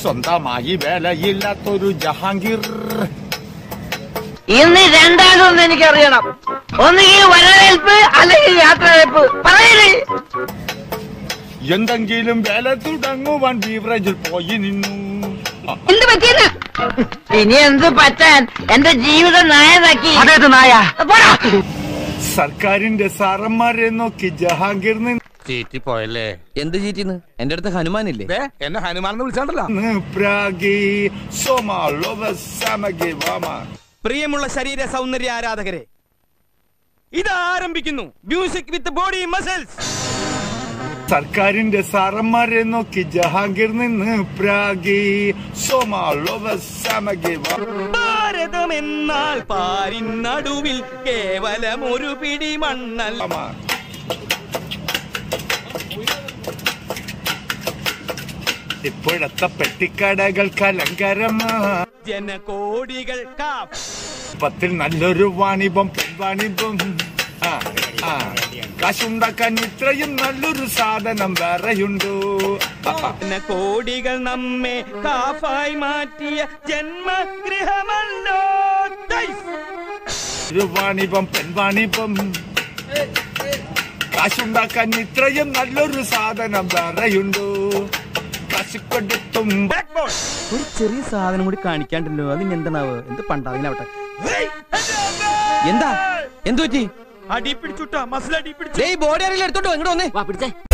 സ്വന്തമായി വേലയില്ലാത്തൊരു ജഹാംഗീർ ഇന്ന് രണ്ടാമതൊന്നും എനിക്കറിയണം ഒന്നുകിൽ വരവേൽപ്പ് അല്ലെങ്കിൽ യാത്രവേൽപ്പ് പറയണേ എന്തെങ്കിലും വേല തുടങ്ങുവാൻ ബീവറേജിൽ പോയി നിന്നു ആ, എന്ത് പറ്റിയെന്ന് ഇനി എന്ത് പറ്റാൻ എന്റെ ജീവിതം നായതാക്കി അതേത് നായ പോടാ സർക്കാരിന്റെ സാറന്മാരെ നോക്കി ജഹാംഗീർ ചീറ്റിപ്പോയല്ലേ എന്ത് ചീറ്റിന്ന് എന്റെ അടുത്ത് ഹനുമാനില്ലേ ദേ, എന്നെ ഹനുമാനെന്ന് വിളിച്ചാണ്ടല്ലോ നിന്ന് പ്രാഗി സോമാ ലോവ സമഗി വാമ പ്രിയമുള്ള ശരീര സൗന്ദര്യ ആരാധകരെ ഇത് ആരംഭിക്കുന്നു മ്യൂസിക് വിത്ത് ബോഡി മസിൽസ് സർക്കാരിന്റെ സാറന്മാരെ നോക്കി ജഹാംഗീർ നിന്ന് പ്രാഗി സോമാ ലോവ സമഗി വാമ ഭാരതം എന്നാൽ പാരിൻ നടുവിൽ കേവലം ഒരു പിടി മണ്ണല്ല ഇപ്പോഴത്തെ പെട്ടിക്കടകൾക്ക് അലങ്കാരമാ ജനകോടികൾ കാപ്പ് പത്തിൽ നല്ലൊരു വാണിഭം വാണിഭം ആ, ആ. കാശുണ്ടാക്കാൻ ഇത്രയും നല്ലൊരു സാധനം വേറെയുണ്ടോ ആ, ആ. ജനകോടികൾ നമ്മെ കാഫായി മാറ്റിയ ജന്മഗൃഹമല്ലോ ദൈസ്. ഒരു വാണിഭം പെൺവാണിഭം കാശുണ്ടാക്കാൻ ഇത്രയും നല്ലൊരു സാധനം വേറെയുണ്ടോ കാശ് കൊടുത്തും Backbone. ഒരു ചെറിയ സാധനം കൂടി കാണിക്കാണ്ടല്ലോ അതിന് എന്താണാവ് എന്ത് പണ്ടാവിനാവട്ടെ എന്താ എന്തു പറ്റി അടി പിടിച്ചുട്ടാ മസിൽ അടി പിടിച്ചു ബോഡി അറിയില്ല എടുത്തോട്ടോ ഇങ്ങോട്ട് വന്നേ വാ പിടിച്ചേ